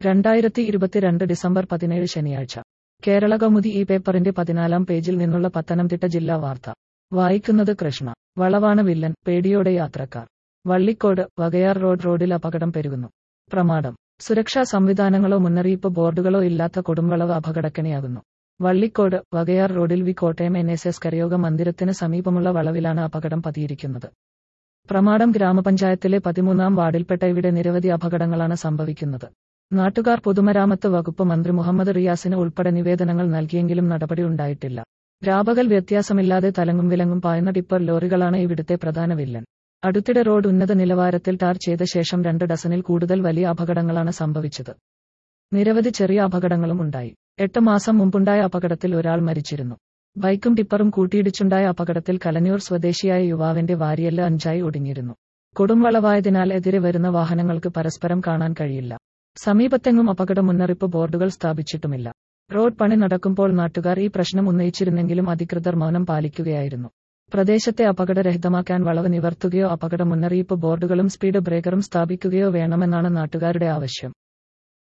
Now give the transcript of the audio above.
രണ്ടായിരത്തി ഇരുപത്തിരണ്ട് ഡിസംബർ പതിനേഴ് ശനിയാഴ്ച കേരള കൗമുദി ഈ പേപ്പറിന്റെ പതിനാലാം പേജിൽ നിന്നുള്ള പത്തനംതിട്ട ജില്ലാ വാർത്ത വായിക്കുന്നത് കൃഷ്ണ വളവാണ് വില്ലൻ പേടിയോടെ യാത്രക്കാർ വള്ളിക്കോട് വകയാർ റോഡ് റോഡിൽ അപകടം പെരുകുന്നു പ്രമാദം സുരക്ഷാ സംവിധാനങ്ങളോ മുന്നറിയിപ്പ് ബോർഡുകളോ ഇല്ലാത്ത കൊടുംവളവ് അപകടക്കണിയാകുന്നു വള്ളിക്കോട് വകയാർ റോഡിൽ V Kottayam N S S കരയോഗ മന്ദിരത്തിന് സമീപമുള്ള വളവിലാണ് അപകടം പതിയിരിക്കുന്നത് പ്രമാടം ഗ്രാമപഞ്ചായത്തിലെ പതിമൂന്നാം വാർഡിൽപ്പെട്ട ഇവിടെ നിരവധി അപകടങ്ങളാണ് സംഭവിക്കുന്നത് നാട്ടുകാർ പൊതുമരാമത്ത് വകുപ്പ് മന്ത്രി മുഹമ്മദ് റിയാസിന് ഉൾപ്പെടെ നിവേദനങ്ങൾ നൽകിയെങ്കിലും നടപടി ഉണ്ടായിട്ടില്ല രാപകൽ വ്യത്യാസമില്ലാതെ തലങ്ങും വിലങ്ങും പായുന്ന ടിപ്പർ ലോറികളാണ് ഇവിടുത്തെ പ്രധാന വില്ലൻ അടുത്തിടെ റോഡ് ഉന്നത നിലവാരത്തിൽ ടാർ ചെയ്ത ശേഷം രണ്ട് ഡസനിൽ കൂടുതൽ വലിയ അപകടങ്ങളാണ് സംഭവിച്ചത് നിരവധി ചെറിയ അപകടങ്ങളും ഉണ്ടായി എട്ട് മാസം മുമ്പുണ്ടായ അപകടത്തിൽ ഒരാൾ മരിച്ചിരുന്നു ബൈക്കും ടിപ്പറും കൂട്ടിയിടിച്ചുണ്ടായ അപകടത്തിൽ കലഞ്ഞൂർ സ്വദേശിയായ യുവാവിന്റെ വാരിയല്ല് അഞ്ചായി ഒടിഞ്ഞിരുന്നു കൊടുംവളവായതിനാൽ എതിരെ വരുന്ന വാഹനങ്ങൾക്ക് പരസ്പരം കാണാൻ കഴിയില്ല സമീപത്തെങ്ങും അപകട മുന്നറിയിപ്പ് ബോർഡുകൾ സ്ഥാപിച്ചിട്ടുമില്ല റോഡ് പണി നടക്കുമ്പോൾ നാട്ടുകാർ ഈ പ്രശ്നം ഉന്നയിച്ചിരുന്നെങ്കിലും അധികൃതർ മൗനം പാലിക്കുകയായിരുന്നു പ്രദേശത്തെ അപകടരഹിതമാക്കാൻ വളവ് നിവർത്തുകയോ അപകട മുന്നറിയിപ്പ് ബോർഡുകളും സ്പീഡ് ബ്രേക്കറും സ്ഥാപിക്കുകയോ വേണമെന്നാണ് നാട്ടുകാരുടെ ആവശ്യം